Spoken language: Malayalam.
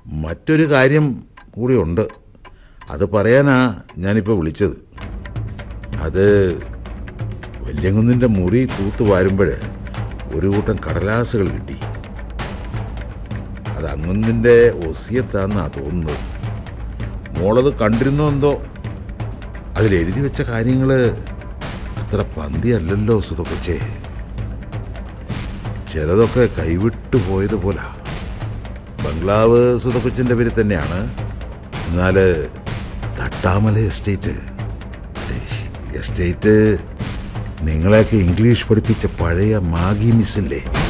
മറ്റൊരു കാര്യം കൂടിയുണ്ട് അത് പറയാനാ ഞാനിപ്പോൾ വിളിച്ചത് അത് വല്യങ്കുന്നിൻ്റെ മുറി തൂത്ത് വാരുമ്പോൾ ഒരു കൂട്ടം കടലാസുകൾ കിട്ടി അത് അങ്ങുന്നിൻ്റെ ഒസിയത്താന്നാ തോന്നുന്നത് മോളത് കണ്ടിരുന്നോ എന്തോ അതിലെഴുതി വെച്ച കാര്യങ്ങൾ അത്ര പന്തിയല്ലല്ലോ സുതകൊച്ചേ ചിലതൊക്കെ കൈവിട്ടു പോയതുപോലാ ബംഗ്ലാവ് സുതകൊച്ചിൻ്റെ പേര് തന്നെയാണ് എന്നാൽ തട്ടാമല എസ്റ്റേറ്റ് എസ്റ്റേറ്റ് നിങ്ങളെയൊക്കെ ഇംഗ്ലീഷ് പഠിപ്പിച്ച പഴയ മാഗി മിസ്സില്ലേ